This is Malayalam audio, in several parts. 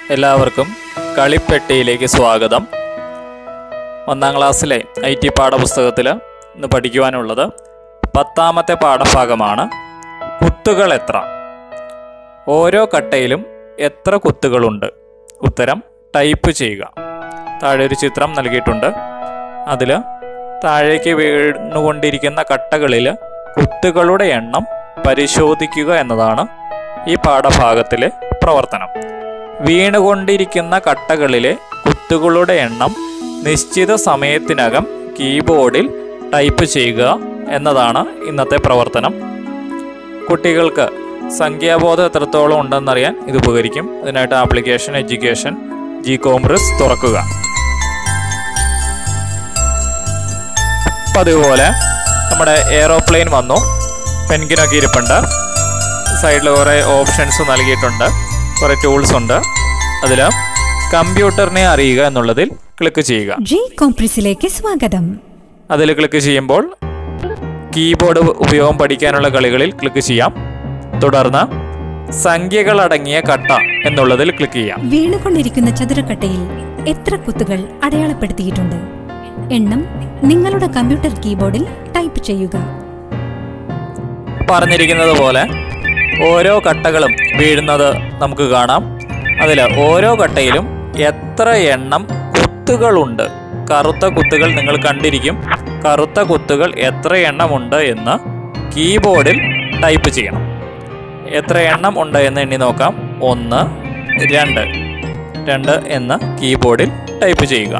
എല്ലാവർക്കും കളിപ്പെട്ടിയിലേക്ക് സ്വാഗതം ഒന്നാം ക്ലാസ്സിലെ ഐ ടി പാഠപുസ്തകത്തിൽ ഇന്ന് പഠിക്കുവാനുള്ളത് പത്താമത്തെ പാഠഭാഗമാണ് കുത്തുകൾ എത്ര ഓരോ കട്ടയിലും എത്ര കുത്തുകളുണ്ട് ഉത്തരം ടൈപ്പ് ചെയ്യുക താഴെ ഒരു ചിത്രം നൽകിയിട്ടുണ്ട് അതിൽ താഴേക്ക് വീണുകൊണ്ടിരിക്കുന്ന കട്ടകളിൽ കുത്തുകളുടെ എണ്ണം പരിശോധിക്കുക എന്നതാണ് ഈ പാഠഭാഗത്തിലെ പ്രവർത്തനം വീണുകൊണ്ടിരിക്കുന്ന കട്ടകളിലെ കുത്തുകളുടെ എണ്ണം നിശ്ചിത സമയത്തിനകം കീബോർഡിൽ ടൈപ്പ് ചെയ്യുക എന്നതാണ് ഇന്നത്തെ പ്രവർത്തനം കുട്ടികൾക്ക് സംഖ്യാബോധം എത്രത്തോളം ഉണ്ടെന്നറിയാൻ ഇത് ഉപകരിക്കും ഇതിനായിട്ട് ആപ്ലിക്കേഷൻ എഡ്യൂക്കേഷൻ ജി കോംഗ്രസ് തുറക്കുക പതിവ് പോലെ നമ്മുടെ എയറോപ്ലെയിൻ വന്നു പെൻഗിനൊക്കെ ഇരിപ്പുണ്ട് സൈഡിൽ കുറേ ഓപ്ഷൻസ് നൽകിയിട്ടുണ്ട് കുറേ ടൂൾസ് ഉണ്ട് അതിൽ കമ്പ്യൂട്ടറിനെ അറിയുക എന്നുള്ളതിൽ ക്ലിക്ക് ചെയ്യുക ജി കോംപ്രസിലേക്ക് സ്വാഗതം അതിൽ ക്ലിക്ക് ചെയ്യുമ്പോൾ കീബോർഡ് ഉപയോഗം പഠിക്കാനുള്ള കളികളിൽ ക്ലിക്ക് ചെയ്യാം തുടർന്ന് സംഖ്യകളടങ്ങിയ കട്ട എന്നുള്ളതിൽ ക്ലിക്ക് ചെയ്യാം വീണുകൊണ്ടിരിക്കുന്ന ചതുരക്കട്ടയിൽ എത്ര കുത്തുകൾ അടയാളപ്പെടുത്തിയിട്ടുണ്ട് എണ്ണം നിങ്ങളുടെ കമ്പ്യൂട്ടർ കീബോർഡിൽ ടൈപ്പ് ചെയ്യുക പറഞ്ഞിരിക്കുന്നത് പോലെ ഓരോ കട്ടകളും വീഴുന്നത് നമുക്ക് കാണാം അതിൽ ഓരോ കട്ടയിലും എത്ര എണ്ണം കുത്തുകളുണ്ട് കറുത്ത കുത്തുകൾ നിങ്ങൾ കണ്ടിരിക്കും കറുത്ത കുത്തുകൾ എത്ര എണ്ണമുണ്ട് എന്ന് കീബോർഡിൽ ടൈപ്പ് ചെയ്യണം എത്ര എണ്ണം ഉണ്ട് എന്ന് എണ്ണി നോക്കാം ഒന്ന് രണ്ട് രണ്ട് എന്ന് കീബോർഡിൽ ടൈപ്പ് ചെയ്യുക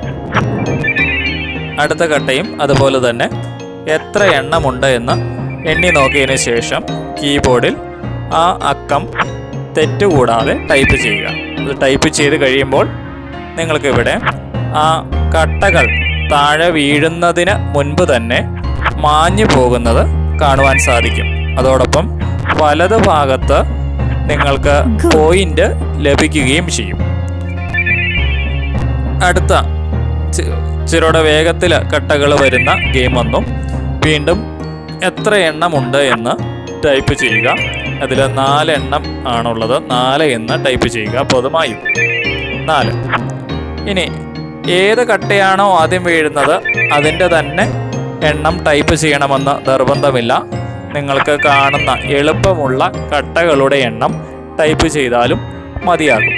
അടുത്ത കട്ടയും അതുപോലെ തന്നെ എത്ര എണ്ണമുണ്ട് എന്ന് എണ്ണി നോക്കിയതിന് ശേഷം കീബോർഡിൽ ആ അക്കം തെറ്റുകൂടാതെ ടൈപ്പ് ചെയ്യുക അത് ടൈപ്പ് ചെയ്ത് കഴിയുമ്പോൾ നിങ്ങൾക്ക് ഇവിടെ ആ കട്ടകൾ താഴെ വീഴുന്നതിന് മുൻപ് തന്നെ മാഞ്ഞു പോകുന്നത് കാണുവാൻ സാധിക്കും അതോടൊപ്പം വലത് ഭാഗത്ത് നിങ്ങൾക്ക് Good. പോയിന്റ് ലഭിക്കുകയും ചെയ്യും അടുത്ത ചി- ചിരോടെ വേഗത്തിൽ കട്ടകൾ വരുന്ന ഗെയിം വന്നു വീണ്ടും എത്ര എണ്ണമുണ്ട് എന്ന് ടൈപ്പ് ചെയ്യുക അതിൽ നാല് എണ്ണം ആണുള്ളത് നാല് എന്ന് ടൈപ്പ് ചെയ്യുക അപ്പോൾ അത് മായും നാല് ഇനി ഏത് കട്ടയാണോ ആദ്യം വീഴുന്നത് അതിൻ്റെ തന്നെ എണ്ണം ടൈപ്പ് ചെയ്യണമെന്ന് നിർബന്ധമില്ല നിങ്ങൾക്ക് കാണുന്ന എളുപ്പമുള്ള കട്ടകളുടെ എണ്ണം ടൈപ്പ് ചെയ്താലും മതിയാകും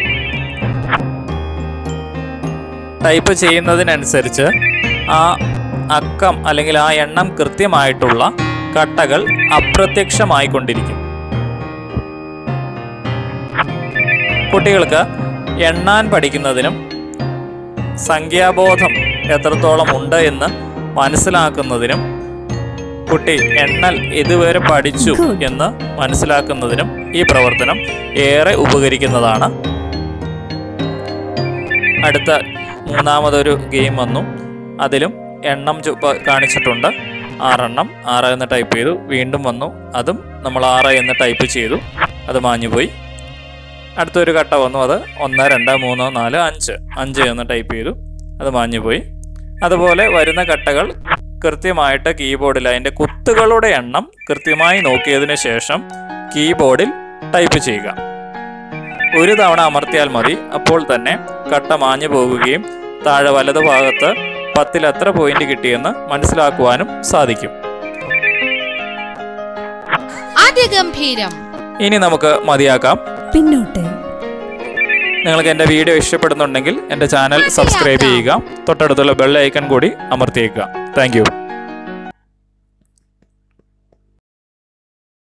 ടൈപ്പ് ചെയ്യുന്നതിനനുസരിച്ച് ആ അക്കം അല്ലെങ്കിൽ ആ എണ്ണം കൃത്യമായിട്ടുള്ള കട്ടകൾ അപ്രത്യക്ഷമായിക്കൊണ്ടിരിക്കും കുട്ടികൾക്ക് എണ്ണാൻ പഠിക്കുന്നതിനും സംഖ്യാബോധം എത്രത്തോളം ഉണ്ട് എന്ന് മനസ്സിലാക്കുന്നതിനും കുട്ടി എണ്ണൽ ഇതുവരെ പഠിച്ചു Good. എന്ന് മനസ്സിലാക്കുന്നതിനും ഈ പ്രവർത്തനം ഏറെ ഉപകരിക്കുന്നതാണ് അടുത്ത മൂന്നാമതൊരു ഗെയിം വന്നു അതിലും എണ്ണം ചു- പ- കാണിച്ചിട്ടുണ്ട് ആറെണ്ണം ആറ് എന്ന് ടൈപ്പ് ചെയ്തു വീണ്ടും വന്നു അതും നമ്മൾ ആറ് എന്ന് ടൈപ്പ് ചെയ്തു അത് മാഞ്ഞുപോയി അടുത്തൊരു കട്ട വന്നു അത് ഒന്ന് രണ്ട് മൂന്ന് നാല് അഞ്ച് അഞ്ച് എന്ന് ടൈപ്പ് ചെയ്തു അത് മാഞ്ഞുപോയി അതുപോലെ വരുന്ന കട്ടകൾ കൃത്യമായിട്ട് കീബോർഡിൽ അതിൻ്റെ കുത്തുകളുടെ എണ്ണം കൃത്യമായി നോക്കിയതിന് ശേഷം കീബോർഡിൽ ടൈപ്പ് ചെയ്യുക ഒരു തവണ അമർത്തിയാൽ മതി അപ്പോൾ തന്നെ കട്ട മാഞ്ഞു പോകുകയും താഴെ വലതു ഭാഗത്ത് പത്തിൽ എത്ര പോയിന്റ് കിട്ടിയെന്ന് മനസ്സിലാക്കുവാനും സാധിക്കും അതിഗംഭീരം ഇനി നമുക്ക് മതിയാക്കാം പിന്നോട്ട് നിങ്ങൾക്ക് എൻ്റെ വീഡിയോ ഇഷ്ടപ്പെടുന്നുണ്ടെങ്കിൽ എൻ്റെ ചാനൽ സബ്സ്ക്രൈബ് ചെയ്യുക തൊട്ടടുത്തുള്ള ബെൽ ഐക്കൺ കൂടി അമർത്തിയേക്കുക താങ്ക്